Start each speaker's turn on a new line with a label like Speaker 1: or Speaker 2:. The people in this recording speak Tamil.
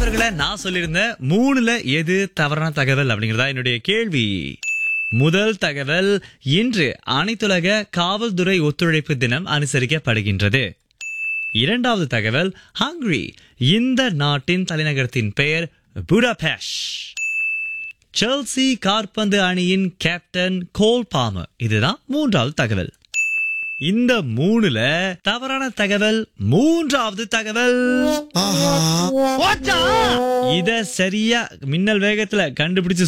Speaker 1: நண்பர்களை நான் சொல்லியிருந்தேன் மூணுல எது தவறான தகவல் அப்படிங்கறதா என்னுடைய கேள்வி முதல் தகவல் இன்று அனைத்துலக காவல்துறை ஒத்துழைப்பு தினம் அனுசரிக்கப்படுகின்றது இரண்டாவது தகவல் ஹங்கரி இந்த நாட்டின் தலைநகரத்தின் பெயர் புடாபெஷ் செல்சி காற்பந்து அணியின் கேப்டன் கோல் பாமர் இதுதான் மூன்றாவது தகவல் இந்த மூணுல தவறான தகவல் மூன்றாவது தகவல் இத சரியா மின்னல் வேகத்துல கண்டுபிடிச்சு